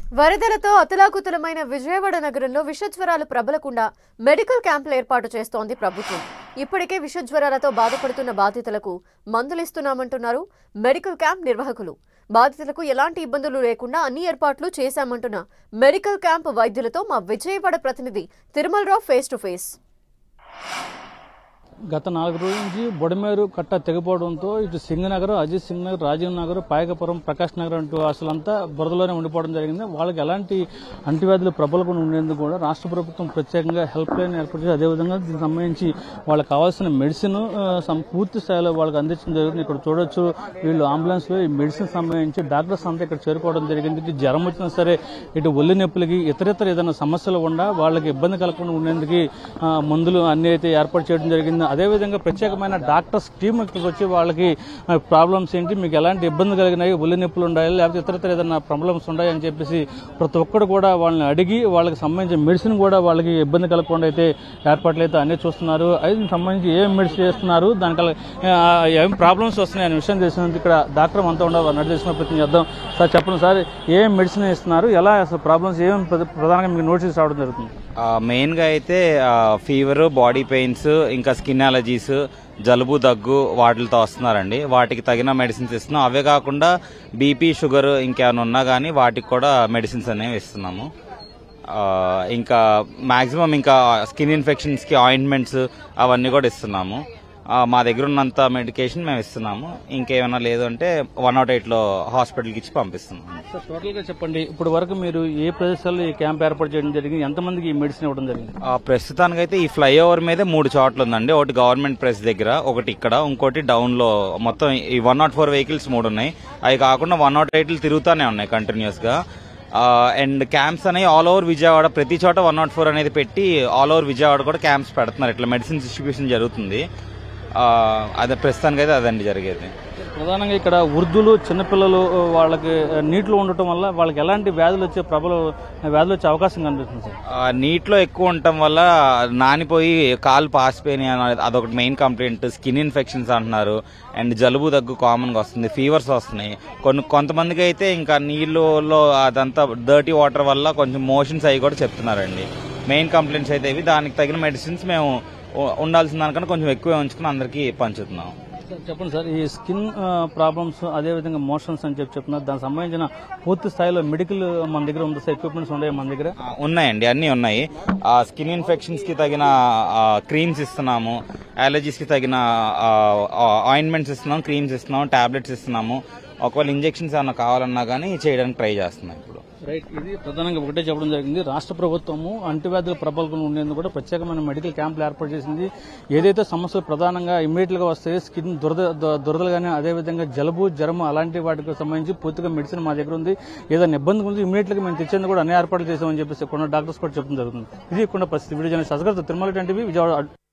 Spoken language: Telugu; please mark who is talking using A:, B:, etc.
A: వరదలతో అతలాకుతలమైన విజయవాడ నగరంలో విషజ్వరాలు ప్రబలకుండా మెడికల్ క్యాంపులు ఏర్పాటు చేస్తోంది ప్రభుత్వం ఇప్పటికే విషజ్వరాలతో బాధపడుతున్న బాధితులకు మందులిస్తున్నామంటున్నారు మెడికల్ క్యాంప్ నిర్వాహకులు బాధితులకు ఎలాంటి ఇబ్బందులు లేకుండా అన్ని ఏర్పాట్లు చేశామంటున్న మెడికల్ క్యాంప్ వైద్యులతో మా విజయవాడ ప్రతినిధి తిరుమలరావు ఫేస్ టు ఫేస్
B: గత నాలుగు రోజుల నుంచి బొడమేరు కట్ట తెగిపోవడంతో ఇటు సింగనగర్ అజిత్ సింగ్ నగర్ రాజీవ్ నగర్ పాయకపురం ప్రకాష్ నగర్ అంటూ అసలంతా బురదలోనే ఉండిపోవడం జరిగింది వాళ్ళకి ఎలాంటి అంటువ్యాధులు ప్రబలకుండా ఉండేందుకు కూడా రాష్ట్ర ప్రభుత్వం ప్రత్యేకంగా హెల్ప్ లైన్ ఏర్పాటు చేసి అదేవిధంగా దీనికి సంబంధించి వాళ్ళకి కావాల్సిన మెడిసిన్ ఆ, సం- పూర్తి స్థాయిలో వాళ్ళకి అందించడం జరుగుతుంది ఇక్కడ చూడొచ్చు వీళ్ళు అంబులెన్స్ లో ఈ మెడిసిన్ సంబంధించి డాక్టర్స్ అంతా ఇక్కడ చేరుకోవడం జరిగింది ఇటు జ్వరం వచ్చినా సరే ఇటు ఒళ్ళు నొప్పులకి ఇతరితర ఏదైనా సమస్యలు ఉండా వాళ్ళకి ఇబ్బంది కలగకుండా ఉండేందుకు ఆ, మందులు అన్ని అయితే ఏర్పాటు చేయడం జరిగింది అదేవిధంగా ప్రత్యేకమైన డాక్టర్స్ టీం ఇక్కడికి వచ్చి వాళ్ళకి ప్రాబ్లమ్స్ ఏంటి మీకు ఎలాంటి ఇబ్బంది కలిగినాయి ఒళ్ళు నొప్పులు ఉన్నాయి లేకపోతే ఇతరతర ఏదైనా ప్రాబ్లమ్స్ ఉన్నాయి అని చెప్పేసి ప్రతి ఒక్కరు కూడా వాళ్ళని అడిగి వాళ్ళకి సంబంధించిన మెడిసిన్ కూడా వాళ్ళకి ఇబ్బంది కలగకుండా అయితే ఏర్పాట్లు అయితే అన్ని చూస్తున్నారు అయితే దీనికి సంబంధించి ఏం మెడిసిన్ చేస్తున్నారు దానికల్ ఏం ప్రాబ్లమ్స్ వస్తున్నాయి అనే విషయం తెలిసినందుకు ఇక్కడ డాక్టర్ మనతో ఉండవు నడు చేసిన ప్రయత్నం చేద్దాం సార్ చెప్పండి సార్ ఏం మెడిసిన్ ఇస్తున్నారు ఎలా అసలు ప్రాబ్లమ్స్ ఏం ప్రధ- ప్రధానంగా మీకు నోటీస్ రావడం జరుగుతుంది
C: మెయిన్ గా అయితే ఫీవర్ బాడీ పెయిన్స్ ఇంకా స్కిన్ అలర్జీస్ జలుబు దగ్గు వాటితో వస్తున్నారండి వాటికి తగిన మెడిసిన్స్ ఇస్తున్నాం అవే కాకుండా బీపీ షుగర్ ఇంకేమైనా ఉన్నా కానీ వాటికి కూడా మెడిసిన్స్ అనేవి ఇస్తున్నాము ఆ, ఇంకా మాక్సిమం ఇంకా స్కిన్ ఇన్ఫెక్షన్స్ కి ఆయింట్మెంట్స్ అవన్నీ కూడా ఇస్తున్నాము ఆ, మా దగ్గర ఉన్నంత మెడికేషన్ మేము ఇస్తున్నాము ఇంకేమైనా లేదు అంటే వన్ నాట్ ఎయిట్ లో హాస్పిటల్కి ఇచ్చి పంపిస్తున్నాము
B: సార్ టోటల్ గా చెప్పండి ఇప్పుడు వరకు మీరు ఏ ప్రదేశాల్లో ఈ క్యాంప్ ఏర్పాటు చేయడం జరిగింది ఎంతమందికి ఈ మెడిసిన్ ఇవ్వడం జరిగింది
C: ఆ, ప్రస్తుతానికైతే ఈ ఫ్లైఓవర్ మీదే మూడు చోట్ల ఉందండి ఒకటి గవర్నమెంట్ ప్రెస్ దగ్గర ఒకటి ఇక్కడ ఇంకోటి డౌన్ లో మొత్తం ఈ వన్ నాట్ ఫోర్ వెహికల్స్ మూడు ఉన్నాయి అవి కాకుండా వన్ నాట్ ఎయిట్లు తిరుగుతానే ఉన్నాయి కంటిన్యూస్ గా అండ్ క్యాంప్స్ అనేవి ఆల్ ఓవర్ విజయవాడ ప్రతి చోట వన్ నాట్ ఫోర్ అనేది పెట్టి ఆల్ ఓవర్ విజయవాడ కూడా క్యాంప్స్ పెడుతున్నారు ఇట్లా మెడిసిన్ డిస్ట్రిబ్యూషన్ జరుగుతుంది ఆ, అదే ప్రస్తుతానికైతే అదండి జరిగేది
B: ప్రధానంగా ఇక్కడ వృద్ధులు చిన్నపిల్లలు వాళ్ళకి నీటిలో ఉండటం వల్ల వాళ్ళకి ఎలాంటి వ్యాధులు వచ్చే ప్రబల వ్యాధులు వచ్చే అవకాశం కనిపిస్తుంది సార్
C: ఆ, నీటిలో ఎక్కువ ఉండటం వల్ల నానిపోయి కాలు పాసిపోయినాయి అనేది అదొకటి మెయిన్ కంప్లైంట్ స్కిన్ ఇన్ఫెక్షన్స్ అంటున్నారు అండ్ జలుబు దగ్గు కామన్ గా వస్తుంది ఫీవర్స్ వస్తున్నాయి కొన్ని కొంతమందికి అయితే ఇంకా నీళ్ళలో అదంతా డర్టీ వాటర్ వల్ల కొంచెం మోషన్స్ అవి కూడా చెప్తున్నారండి మెయిన్ కంప్లైంట్స్ అయితే ఇవి దానికి తగిన మెడిసిన్స్ మేము ఉ- ఉండాల్సిన దానికన్నా కొంచెం ఎక్కువే ఉంచుకుని అందరికీ పంచుతున్నాం
B: సార్ చెప్పండి సార్ ఈ స్కిన్ ప్రాబ్లమ్స్ అదేవిధంగా మోషన్స్ అని చెప్పి చెప్తున్నారు దానికి సంబంధించిన పూర్తి స్థాయిలో మెడికల్ మన దగ్గర ఉంది సార్ ఎక్విప్మెంట్స్ ఉన్నాయి మన దగ్గర
C: ఆ, ఉన్నాయండి అన్నీ ఉన్నాయి ఆ స్కిన్ ఇన్ఫెక్షన్స్ కి తగిన క్రీమ్స్ ఇస్తున్నాము అలర్జీస్ కి తగిన ఆయింట్మెంట్స్ ఇస్తున్నాము క్రీమ్స్ ఇస్తున్నాము టాబ్లెట్స్ ఇస్తున్నాము ఒకవేళ ఇంజెక్షన్స్ ఏమైనా కావాలన్నా కానీ చేయడానికి ట్రై చేస్తున్నాం ఇప్పుడు
B: రైట్ ఇది ప్రధానంగా ఒకటే చెప్పడం జరిగింది రాష్ట్ర ప్రభుత్వము అంటువ్యాధుల ప్రబలంగా ఉండేందుకు కూడా ప్రత్యేకమైన మెడికల్ క్యాంపులు ఏర్పాటు చేసింది ఏదైతే సమస్యలు ప్రధానంగా ఇమీడియట్ గా వస్తాయి స్కిన్ దురద దు- దురదలు కానీ అదేవిధంగా జలుబు జ్వరం అలాంటి వాటికి సంబంధించి పూర్తిగా మెడిసిన్ మా దగ్గర ఉంది ఏదైనా ఇబ్బంది ఉంది ఇమీడియట్ గా మేము తెచ్చేందుకు కూడా అన్ని ఏర్పాట్లు చేసామని చెప్పేసి కొన్ని డాక్టర్స్ కూడా చెప్పడం జరుగుతుంది ఇది కొన్ని పరిస్థితి video journalist Asghar Tirumala TV Vijayawada